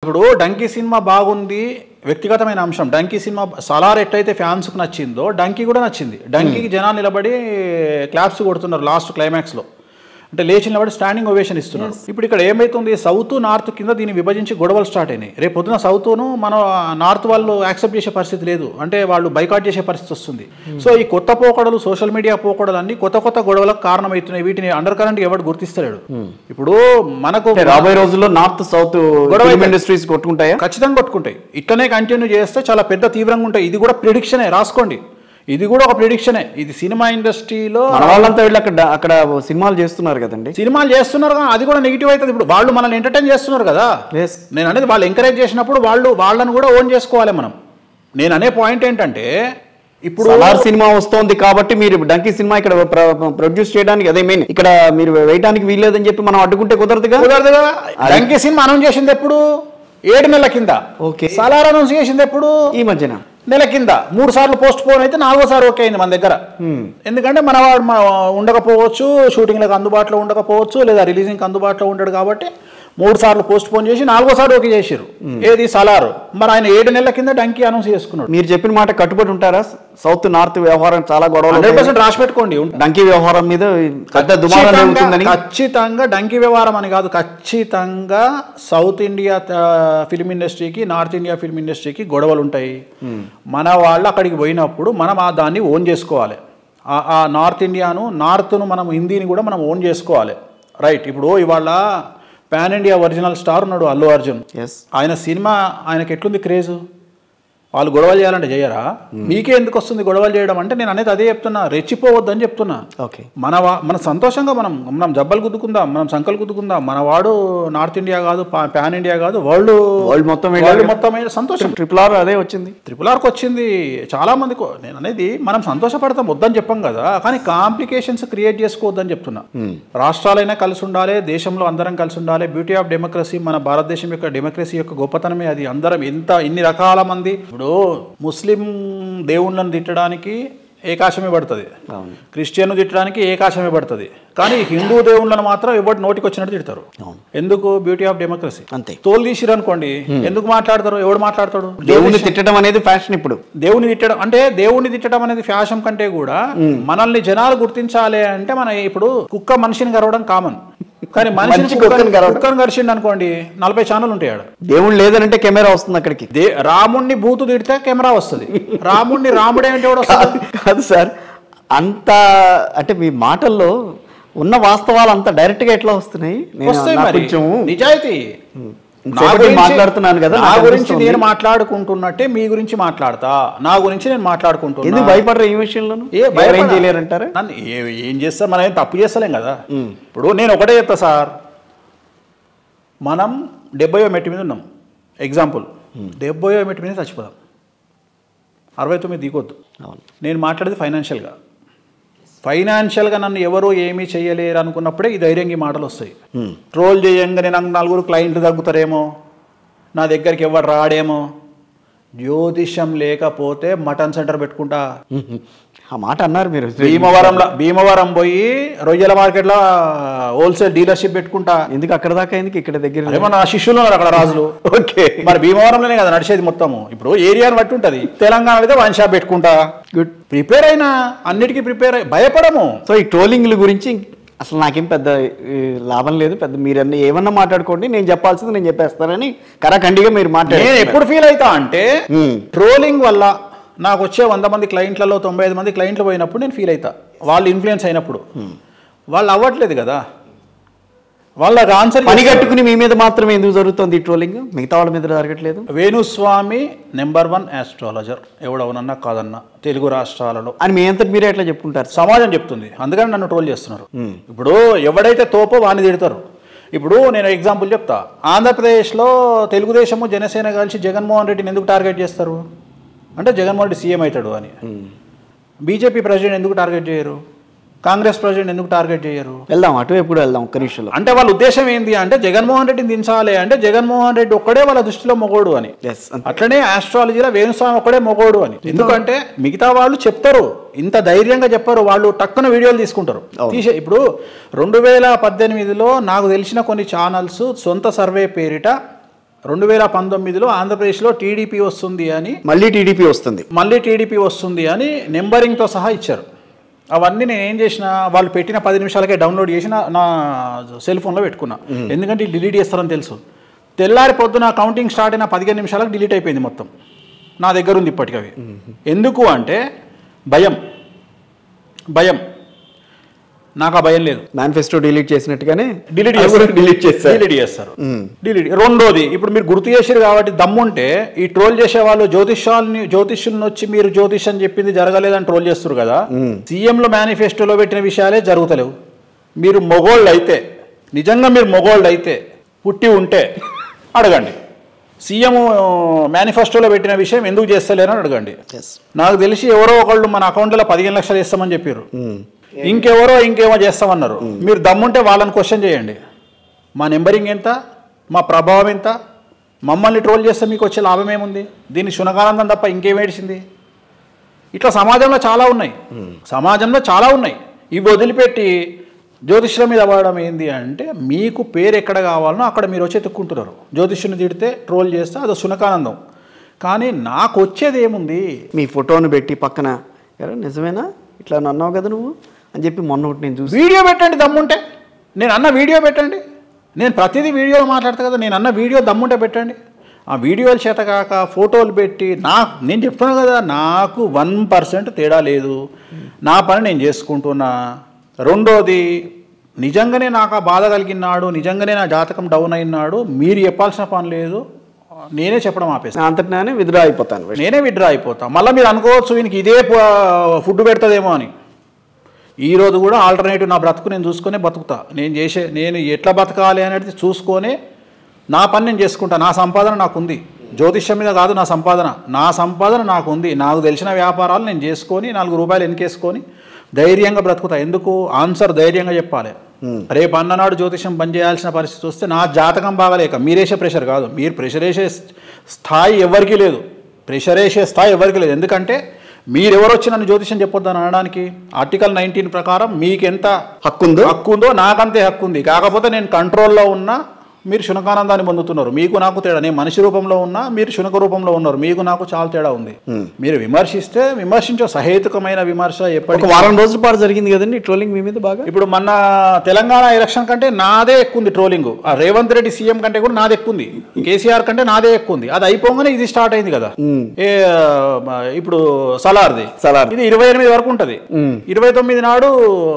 ఇప్పుడు donkey cinema బాగుంది వ్యక్తిగతమైన అంశం డంకీ సినిమా సలార్ ఎట్టయితే ఫ్యాన్స్కి నచ్చిందో డంకీ కూడా నచ్చింది డంకీకి జనాలు నిలబడి క్లాప్స్ కొడుతున్నారు లాస్ట్ క్లైమాక్స్లో అంటే లేచి నిలబడి స్టాండింగ్ ఓవేషన్ ఇస్తున్నారు ఇప్పుడు ఇక్కడ ఏమైతుంది సౌత్ నార్త్ కింద దీన్ని విభజించి గొడవలు స్టార్ట్ అయినాయి రేపు పొద్దున సౌత్ను మన నార్త్ వాళ్ళు యాక్సెప్ట్ చేసే పరిస్థితి లేదు అంటే వాళ్ళు బైకాట్ చేసే పరిస్థితి వస్తుంది సో ఈ కొత్త పోకడలు సోషల్ మీడియా పోకడలు అన్ని కొత్త కొత్త గొడవలకు కారణమవుతున్నాయి వీటిని అండర్ కరెంట్ ఎవరు గుర్తిస్తలేడు ఇప్పుడు మనకు అంటే రాబోయే రోజుల్లో నార్త్ సౌత్ గొడవ ఫిల్మ్ అయితే- ఇండస్ట్రీస్ కొట్టుకుంటాయా ఖచ్చితంగా కొట్టుకుంటాయి ఇట్లనే కంటిన్యూ చేస్తే చాలా పెద్ద తీవ్రంగా ఉంటాయి ఇది కూడా ప్రిడిక్షనే రాసుకోండి ఇది కూడా ఒక ప్రిడిక్షనే ఇది సినిమా ఇండస్ట్రీలో మన వాళ్ళంతా వెళ్ళి అక్కడ అక్కడ సినిమాలు చేస్తున్నారు కదండి సినిమాలు చేస్తున్నారు కానీ అది కూడా నెగిటివ్ అవుతుంది ఇప్పుడు వాళ్ళు మనల్ని ఎంటర్టైన్ చేస్తున్నారు కదా Yes. నేను అనేది వాళ్ళు ఎంకరేజ్ చేసినప్పుడు వాళ్ళు వాళ్ళని కూడా ఓన్ చేసుకోవాలి మనం నేను అనే పాయింట్ ఏంటంటే ఇప్పుడు సలార్ సినిమా వస్తోంది కాబట్టి మీరు డంకీ సినిమా ఇక్కడ ప్రొడ్యూస్ చేయడానికి అదే మెయిన్ ఇక్కడ మీరు వేయడానికి వీల్లేదని చెప్పి మనం అడ్డుకుంటే కుదరదుగా కుదరదు కదా డంకీ సినిమా అనౌన్స్ చేసింది ఎప్పుడు ఏడు నెలల కింద Okay. సలార్ అనౌన్స్ చేసింది ఎప్పుడు ఈ మధ్యన నెల కింద మూడు సార్లు పోస్ట్ పోన్ అయితే నాలుగోసారి ఓకే అయింది మన దగ్గర ఎందుకంటే మన వాడు మ- ఉండకపోవచ్చు షూటింగ్లకు అందుబాటులో ఉండకపోవచ్చు లేదా రిలీజింగ్కి అందుబాటులో ఉండడు కాబట్టి మూడు సార్లు పోస్ట్ పోన్ చేసి నాలుగోసారి ఓకే చేసారు ఏది సలారు మరి ఆయన ఏడు నెలల కింద డంకీ అనౌన్స్ చేసుకున్నాడు మీరు చెప్పిన మాట కట్టుబడి ఉంటారా సౌత్ నార్త్ వ్యవహారం చాలా గొడవలు హండ్రెడ్ ఉంటాయి. పర్సెంట్ రాసి పెట్టుకోండి ఉంటా. డంకీ వ్యవహారం మీద పెద్ద దుమారం ఖచ్చితంగా- జరుగుతుందని ఖచ్చితంగా డంకి వ్యవహారం అని కాదు ఖచ్చితంగా సౌత్ ఇండియా ఫిల్మ్ ఇండస్ట్రీకి నార్త్ ఇండియా ఫిల్మ్ ఇండస్ట్రీకి గొడవలు ఉంటాయి మన వాళ్ళు అక్కడికి పోయినప్పుడు మనం ఆ దాన్ని ఓన్ చేసుకోవాలి ఆ- ఆ నార్త్ ఇండియాను నార్త్ను మనం హిందీని కూడా మనం ఓన్ చేసుకోవాలి రైట్ ఇప్పుడు ఇవాళ పాన్ ఇండియా ఒరిజినల్ స్టార్ ఉన్నాడు అల్లు అర్జున్ ఎస్ ఆయన సినిమా ఆయనకి ఎట్లుంది క్రేజ్ వాళ్ళు గొడవలు చేయాలంటే చేయరా మీకే ఎందుకు వస్తుంది గొడవలు చేయడం అంటే నేను అనేది అదే చెప్తున్నా రెచ్చిపోవద్దని చెప్తున్నా ఓకే మన వా- మన సంతోషంగా మనం మనం జబ్బలు గుద్దుకుందాం మనం సంకలు గుద్దుకుందాం మన వాడు నార్త్ ఇండియా కాదు పా- పాన్ ఇండియా కాదు వరల్డ్ వరల్డ్ మొత్తం వరల్డ్ మొత్తం మీద సంతోషం ట్రిపుల్ ఆర్ అదే వచ్చింది త్రిపుల్ ఆర్కి వచ్చింది చాలా మందికి నేను అనేది మనం సంతోషపడతాం వద్దని చెప్పాం కదా కానీ కాంప్లికేషన్స్ క్రియేట్ చేసుకోవద్దని చెప్తున్నా రాష్ట్రాలైనా కలిసి ఉండాలి దేశంలో అందరం కలిసి ఉండాలి బ్యూటీ ఆఫ్ డెమోక్రసీ మన భారతదేశం యొక్క డెమోక్రసీ యొక్క గొప్పతనమే అది అందరం ఎంత ఇన్ని రకాల మంది ఇప్పుడు ముస్లిం దేవుళ్ళను తిట్టడానికి ఏకాశమే పడుతుంది అవును క్రిస్టియన్ తిట్టడానికి ఏకాశమే పడుతుంది కానీ హిందూ దేవుళ్ళను మాత్రం ఎవరు నోటికి వచ్చినట్టు తిడతారు అవును ఎందుకు బ్యూటీ ఆఫ్ డెమోక్రసీ అంతే తోలు తీసిరు అనుకోండి ఎందుకు మాట్లాడతారు ఎవడు మాట్లాడతాడు దేవుణ్ణి తిట్టడం అనేది ఫ్యాషన్ ఇప్పుడు దేవుని తిట్టడం అంటే దేవుణ్ణి తిట్టడం అనేది ఫ్యాషన్ కంటే కూడా మనల్ని జనాలు గుర్తించాలి అంటే మన ఇప్పుడు కుక్క మనిషిని గరవడం కామన్ కానీ మనిషిని మనిషి కుక్కని కుక్కని గరవడం. కుక్కని గరిచిండు అనుకోండి నలభై ఛానల్ ఉంటాయి ఆడ దేవుడు లేదనంటే కెమెరా వస్తుంది అక్కడికి దే రాముణ్ణి బూతు తిడితే కెమెరా వస్తుంది రాముణ్ణి రాముడే అంటే ఎవడు వస్తుంది కాదు- కాదు సార్ అంత అంటే మీ మాటల్లో ఉన్న వాస్తవాలు అంత డైరెక్ట్ గా ఎట్లా వస్తున్నాయి నేను వస్తాయి నాకు మరి కొంచెం నిజాయితీ నా ఇంతసేపటి గురించి- మాట్లాడుతున్నాను కదా, నా నాకు గురించి అనిపిస్తుంది. నేను మాట్లాడుకుంటున్నట్టే మీ గురించి మాట్లాడతా నా గురించి నేను మాట్లాడుకుంటున్నా ఎందుకు భయపడరు ఈ విషయంలోనూ ఏ ఎవరు ఏం భయపడ- చేయలేరంటారా నన్ను ఏ- ఏం చేస్తా మనం ఏం తప్పు చేస్తలేం కదా ఇప్పుడు నేను ఒకటే చెప్తా సార్ మనం డెబ్బయో మెట్టు మీద ఉన్నాం ఎగ్జాంపుల్ డెబ్బయో మెట్టు మీద చచ్చిపోదాం అరవై తొమ్మిది దిగొద్దు అవును నేను మాట్లాడేది ఫైనాన్షియల్గా ఫైనాన్షియల్గా నన్ను ఎవరు ఏమీ చేయలేరు అనుకున్నప్పుడే ఈ ధైర్యంగా ఈ మాటలు వస్తాయి Hmm. ట్రోల్ చేయంగానే నాకు నలుగురు క్లయింట్లు తగ్గుతారేమో నా దగ్గరికి ఎవరు రాడేమో జ్యోతిష్యం లేకపోతే మటన్ సెంటర్ పెట్టుకుంటా ఆ మాట అన్నారు మీరు భీమవరంలో భీమవరం పోయి రొయ్యల మార్కెట్లో హోల్సేల్ డీలర్షిప్ పెట్టుకుంటా ఎందుకు అక్కడ దాకా ఎందుకు ఇక్కడ దగ్గర ఏమో నా శిష్యులు ఉన్నారు అక్కడ రాజులు ఓకే మరి భీమవరంలోనే కదా నడిచేది మొత్తము ఇప్పుడు ఏరియాని బట్టి ఉంటుంది తెలంగాణ అయితే వన్ షాప్ పెట్టుకుంటా గుడ్ ప్రిపేర్ అయినా అన్నిటికీ ప్రిపేర్ అయి భయపడము సో ఈ ట్రోలింగ్ల గురించి అసలు నాకేం పెద్ద ఈ, లాభం లేదు పెద్ద మీరు అన్ని ఏమన్నా మాట్లాడుకోండి నేను చెప్పాల్సింది నేను చెప్పేస్తానని కరాఖండిగా మీరు నేను మాట్లాడారు ఎప్పుడు ఫీల్ అవుతా అంటే Hmm. ట్రోలింగ్ వల్ల నాకు వచ్చే వంద మంది క్లయింట్లలో తొంభై ఐదు మంది క్లయింట్లు పోయినప్పుడు నేను ఫీల్ అవుతా వాళ్ళు ఇన్ఫ్లుయెన్స్ అయినప్పుడు వాళ్ళు అవ్వట్లేదు కదా వాళ్ళకి ఆన్సర్ పని కట్టుకుని మీ మీద మాత్రమే ఎందుకు జరుగుతుంది ఈ ట్రోలింగ్ మిగతా వాళ్ళ మీద జరగట్లేదు వేణుస్వామి నెంబర్ వన్ ఆస్ట్రాలజర్ ఎవడవనన్నా కాదన్నా తెలుగు రాష్ట్రాలలో అని మీ అంతటి మీరే ఎట్లా చెప్పుకుంటారు సమాజం చెప్తుంది అందుకని నన్ను ట్రోల్ చేస్తున్నారు ఇప్పుడు ఎవడైతే తోపో వాడిని తిడతారు ఇప్పుడు నేను ఎగ్జాంపుల్ చెప్తా ఆంధ్రప్రదేశ్లో తెలుగుదేశము జనసేన కలిసి జగన్మోహన్ రెడ్డిని ఎందుకు టార్గెట్ చేస్తారు అంటే జగన్మోహన్ రెడ్డి సీఎం అవుతాడు అని బీజేపీ ప్రెసిడెంట్ ఎందుకు టార్గెట్ చేయరు కాంగ్రెస్ ప్రెసిడెంట్ ఎందుకు టార్గెట్ చేయరు వెళ్దాం అటువైపు కూడా వెళ్దాం ఒక్క నిమిషంలో అంటే వాళ్ళ ఉద్దేశం ఏంటి అంటే జగన్మోహన్ రెడ్డిని దించాలి అంటే జగన్మోహన్ రెడ్డి ఒక్కడే వాళ్ళ దృష్టిలో మొగోడు అని ఎస్ అట్లనే ఆస్ట్రాలజీలో వేణుస్వామి ఒక్కడే మొగోడు అని ఎందుకంటే మిగతా వాళ్ళు చెప్తారు ఇంత ధైర్యంగా చెప్పారు వాళ్ళు టక్కున వీడియోలు తీసుకుంటారు అవును. తీసే ఇప్పుడు రెండు వేల పద్దెనిమిదిలో నాకు తెలిసిన కొన్ని ఛానల్స్ సొంత సర్వే పేరిట రెండు వేల పంతొమ్మిదిలో ఆంధ్రప్రదేశ్లో టీడీపీ వస్తుంది అని మళ్ళీ టీడీపీ వస్తుంది మళ్ళీ టీడీపీ వస్తుంది అని నెంబరింగ్తో సహా ఇచ్చారు అవన్నీ నేను ఏం చేసిన వాళ్ళు పెట్టిన పది నిమిషాలకే డౌన్లోడ్ చేసి నా- నా సెల్ ఫోన్లో పెట్టుకున్నా ఎందుకంటే డిలీట్ చేస్తారని తెలుసు తెల్లారి పొద్దున కౌంటింగ్ స్టార్ట్ అయిన పదిహేను నిమిషాలకు డిలీట్ అయిపోయింది మొత్తం నా దగ్గర ఉంది ఇప్పటికి అవి ఎందుకు అంటే భయం భయం నాకు ఆ భయం లేదు మేనిఫెస్టో డిలీట్ చేసినట్టుగానే డిలీట్ అది కూడా డిలీట్ చేస్తారు డిలీట్ చేస్తారు డిలీట్ రెండోది ఇప్పుడు మీరు గుర్తు చేసారు కాబట్టి దమ్ముంటే ఈ ట్రోల్ చేసే వాళ్ళు జ్యోతిష్యాలని జ్యోతిష్యులను వచ్చి మీరు జ్యోతిష్ అని చెప్పింది జరగలేదని ట్రోల్ చేస్తారు కదా సీఎంలో మేనిఫెస్టోలో పెట్టిన విషయాలే జరుగుతలేవు మీరు మొగోళ్ళు అయితే నిజంగా మీరు మొగోళ్ళు అయితే పుట్టి ఉంటే అడగండి సీఎం మేనిఫెస్టోలో పెట్టిన విషయం ఎందుకు చేస్తలేరని అడగండి ఎస్ నాకు తెలిసి ఎవరో ఒకళ్ళు మన అకౌంట్లో పదిహేను లక్షలు ఇస్తామని చెప్పారు ఇంకెవరో ఇంకేమో చేస్తామన్నారు మీరు దమ్ముంటే వాళ్ళని క్వశ్చన్ చేయండి మా నెంబరింగ్ ఎంత మా ప్రభావం ఎంత మమ్మల్ని ట్రోల్ చేస్తే మీకు వచ్చే లాభం ఏముంది దీన్ని శునకానందం తప్ప ఇంకేమేడిసింది ఇట్లా సమాజంలో చాలా ఉన్నాయి సమాజంలో చాలా ఉన్నాయి ఇవి వదిలిపెట్టి జ్యోతిష్యుల మీద పడడం ఏంది అంటే మీకు పేరు ఎక్కడ కావాలనో అక్కడ మీరు వచ్చి ఎత్తుక్కుంటున్నారు జ్యోతిష్యుని తిడితే ట్రోల్ చేస్తే అది శునకానందం కానీ నాకు వచ్చేది ఏముంది మీ ఫోటోను పెట్టి పక్కన ఎరా నిజమేనా ఇట్లా అన్నావు కదా నువ్వు అని చెప్పి మొన్న ఒకటి నేను చూసి వీడియో పెట్టండి దమ్ముంటే నేను అన్న వీడియో పెట్టండి నేను ప్రతిదీ వీడియోలో మాట్లాడతా కదా నేను అన్న వీడియో దమ్ముంటే పెట్టండి ఆ వీడియోలు చేత కాక ఫోటోలు పెట్టి నా నేను చెప్తున్నాను కదా నాకు వన్ పర్సెంట్ తేడా లేదు నా పని నేను చేసుకుంటున్నా రెండోది నిజంగానే నాకు ఆ బాధ కలిగినాడు నిజంగానే నా జాతకం డౌన్ అయినాడు మీరు చెప్పాల్సిన పని లేదు నేనే చెప్పడం ఆపేస్తాను నా అంతటి నేనే విత్డ్రా అయిపోతాను నేనే విడ్రా అయిపోతా మళ్ళీ మీరు అనుకోవచ్చు ఈయనకి ఇదే ప- ఫుడ్ పెడుతుందేమో అని ఈ రోజు కూడా ఆల్టర్నేటివ్ నా బ్రతుకు నేను చూసుకొని బతుకుతా నేను చేసే నేను ఎట్లా బతకాలి అనేది చూసుకొని నా పని నేను చేసుకుంటా నా సంపాదన నాకు ఉంది జ్యోతిష్యం మీద కాదు నా సంపాదన నా సంపాదన నాకు ఉంది నాకు తెలిసిన వ్యాపారాలు నేను చేసుకొని నాలుగు రూపాయలు ఎన్నికేసుకొని ధైర్యంగా బ్రతుకుతా ఎందుకు ఆన్సర్ ధైర్యంగా చెప్పాలి రేపు అన్ననాడు జ్యోతిషం బంద్ చేయాల్సిన పరిస్థితి వస్తే నా జాతకం బాగలేక మీరేసే ప్రెషర్ కాదు మీరు ప్రెషర్ వేసే స్థాయి ఎవరికీ లేదు ప్రెషర్ వేసే స్థాయి ఎవరికీ లేదు ఎందుకంటే మీరెవరు వచ్చి నన్ను జ్యోతిషం చెప్పొద్దని అనడానికి ఆర్టికల్ నైన్టీన్ ప్రకారం మీకు ఎంత హక్కు ఉందో హక్కు ఉందో నాకంతే హక్కు ఉంది కాకపోతే నేను కంట్రోల్లో ఉన్నా మీరు శునకానందాన్ని పొందుతున్నారు మీకు నాకు తేడా నేను మనిషి రూపంలో ఉన్నా మీరు శునక రూపంలో ఉన్నారు మీకు నాకు చాలా తేడా ఉంది మీరు విమర్శిస్తే విమర్శించే సహేతుకమైన విమర్శ ఒక ఎప్పటికీ వారం రోజుల పాటు జరిగింది కదండి ట్రోలింగ్ మీ మీద బాగా ఇప్పుడు మొన్న తెలంగాణ ఎలక్షన్ కంటే నాదే ఎక్కువ ఉంది ట్రోలింగ్ ఆ రేవంత్ రెడ్డి సీఎం కంటే కూడా నాదే ఎక్కువ ఉంది కేసీఆర్ కంటే నాదే ఎక్కువ ఉంది అది అయిపోగానే ఇది స్టార్ట్ అయింది కదా ఏ ఆ, ఇప్పుడు సలార్ది సలార్. ఇది ఇరవై ఎనిమిది వరకు ఉంటది ఇరవై తొమ్మిది నాడు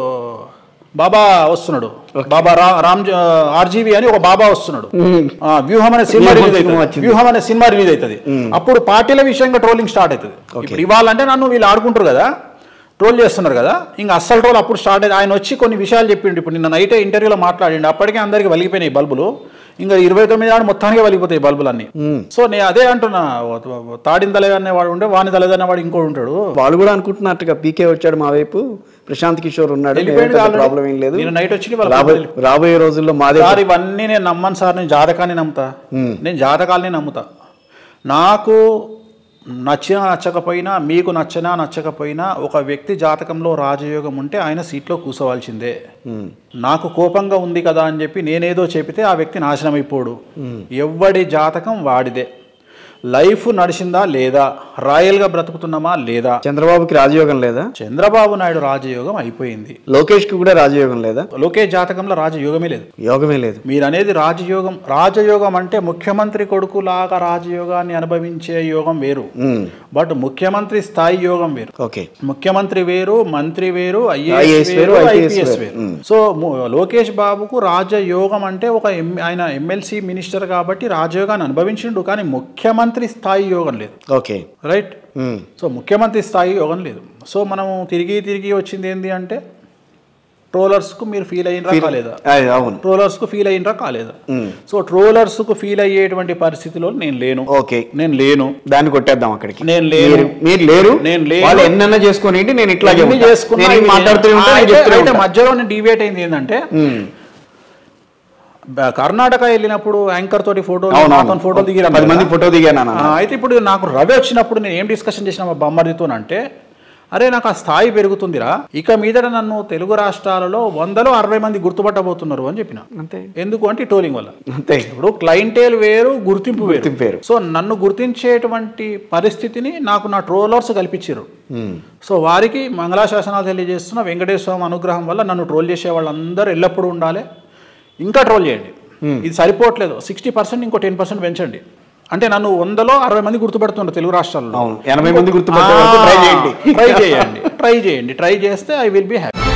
బాబా వస్తున్నాడు బాబా రా రామ్ ఆర్జీవి అని ఒక బాబా వస్తున్నాడు ఆ, వ్యూహం అనే సినిమా వ్యూహం రిలీజ్ సినిమా అవుతుంది వచ్చింది. వ్యూహం అనే సినిమా రిలీజ్ అవుతుంది అప్పుడు పార్టీల విషయంగా ట్రోలింగ్ స్టార్ట్ అవుతుంది ఇప్పుడు ఇవ్వాలంటే నన్ను వీళ్ళు ఆడుకుంటారు కదా ట్రోల్ చేస్తున్నారు కదా ఇంకా అస్సలు ట్రోల్ అప్పుడు స్టార్ట్ అయింది ఆయన వచ్చి కొన్ని విషయాలు చెప్పిండు ఇప్పుడు నిన్న నైటే ఇంటర్వ్యూలో మాట్లాడిండు అప్పటికే అందరికి వలిగిపోయినాయి బల్బులు ఇంకా ఇరవై తొమ్మిది నాడు మొత్తానికి వలిగిపోతాయి బల్బులు అన్ని సో నేను అదే అంటున్నా తాడిన తలదనే వాడు ఉండే వాని తలదనే వాడు ఇంకోటి ఉంటాడు వాళ్ళు కూడా అనుకుంటున్నట్టుగా పీకే వచ్చాడు మా వైపు ప్రశాంత్ కిషోర్ ఉన్నాడు వెళ్ళిపోయాడు already. ప్రాబ్లం ఏం లేదు నేను నైట్ వచ్చి వాళ్ళ రాబోయే రాబోయే రోజుల్లో మాదే సార్ ఇవన్నీ నేను నమ్మను సార్ నేను జాతకాన్ని నమ్ముతా నేను జాతకాలని నమ్ముతా నాకు నచ్చినా నచ్చకపోయినా మీకు నచ్చినా నచ్చకపోయినా ఒక వ్యక్తి జాతకంలో రాజయోగం ఉంటే ఆయన సీట్లో కూర్చోవాల్సిందే నాకు కోపంగా ఉంది కదా అని చెప్పి నేనేదో చెబితే ఆ వ్యక్తి నాశనం అయిపోడు ఎవ్వడి జాతకం వాడిదే లైఫ్ నడిచిందా లేదా రాయల్గా బ్రతుకుతున్నామా లేదా చంద్రబాబుకి రాజయోగం లేదా చంద్రబాబు నాయుడు రాజయోగం అయిపోయింది లోకేష్ కి కూడా రాజయోగం లేదా లోకేష్ జాతకంలో రాజయోగమే లేదు యోగమే లేదు మీరు అనేది రాజయోగం రాజయోగం అంటే ముఖ్యమంత్రి కొడుకు లాగా రాజయోగాన్ని అనుభవించే యోగం వేరు మ్మ్. బట్ ముఖ్యమంత్రి స్థాయి యోగం వేరు ఓకే ముఖ్యమంత్రి వేరు మంత్రి వేరు IAS ఐఏఎస్ వేరు, వేరు IPS ఐపీఎస్ వేరు. వేరు సో ము- లోకేష్ బాబుకు రాజయోగం అంటే ఒక ఎం ఆయన ఎమ్మెల్సీ మినిస్టర్ కాబట్టి రాజయోగాన్ని అనుభవించిండు కానీ ముఖ్యమంత్రి స్థాయి యోగం లేదు ఓకే రైట్ మ్మ్. సో ముఖ్యమంత్రి స్థాయి యోగం లేదు సో మనం తిరిగి తిరిగి వచ్చింది ఏంటి అంటే ట్రోలర్స్కు మీరు ఫీల్ అయినరా కాలేదా అయ్, అవును ట్రోలర్స్కు ఫీల్ అయినరా కాలేదా మ్మ్. సో ట్రోలర్స్కు ఫీల్ అయ్యేటువంటి పరిస్థితిలో నేను లేను ఓకే నేను లేను దాన్ని కొట్టేద్దాం అక్కడికి నేను లేను. మీరు- మీరు లేరు నేను లేను. వాళ్ళు ఎన్నన్నా చేసుకొని నేను ఇట్లాగే ఎన్ని ఉంటా. చేసుకున్నా నేను ఇవి- మాట్లాడుతూ ఉంటా నేను అయితే- చెప్తూనే అయితే ఉంటా. మధ్యలో నేను డివేట్ అయింది ఏంటంటే మ్మ్. బ- కర్ణాటక వెళ్ళినప్పుడు యాంకర్ తోటి ఫోటోలు అవును, నాతో అవును. ఫోటోలు దిగిరా పది మంది ఫోటో దిగాను అన్న అయితే ఇప్పుడు నాకు రవి వచ్చినప్పుడు నేను ఏం డిస్కషన్ చేసిన మా బొమ్మడితో అంటే అరే నాకు ఆ స్థాయి పెరుగుతుందిరా ఇక మీదట నన్ను తెలుగు రాష్ట్రాలలో వందలో అరవై మంది గుర్తుపట్టబోతున్నారు అని చెప్పిన అంతే ఎందుకు అంటే ఈ టోలింగ్ వల్ల అంతే ఇప్పుడు క్లయింటేల్ వేరు గుర్తింపు వేరు గుర్తింపు వేరు. సో నన్ను గుర్తించేటువంటి పరిస్థితిని నాకు నా ట్రోలర్స్ కల్పించారు ఉమ్. సో వారికి మంగళాశాసనాలు తెలియజేస్తున్న వెంకటేశ్వర స్వామి అనుగ్రహం వల్ల నన్ను ట్రోల్ చేసే వాళ్ళందరూ ఎల్లప్పుడూ ఉండాలి ఇంకా ట్రోల్ చేయండి ఇది సరిపోవట్లేదు సిక్స్టీ పర్సెంట్ ఇంకో టెన్ పర్సెంట్ పెంచండి అంటే నన్ను వందలో అరవై మంది గుర్తుపెడుతున్నారు తెలుగు రాష్ట్రాల్లో అవును ఎనభై మంది గుర్తుపట్టే వరకు ట్రై చేయండి ట్రై చేయండి ట్రై చేయండి ట్రై చేస్తే ఐ విల్ బి హ్యాపీ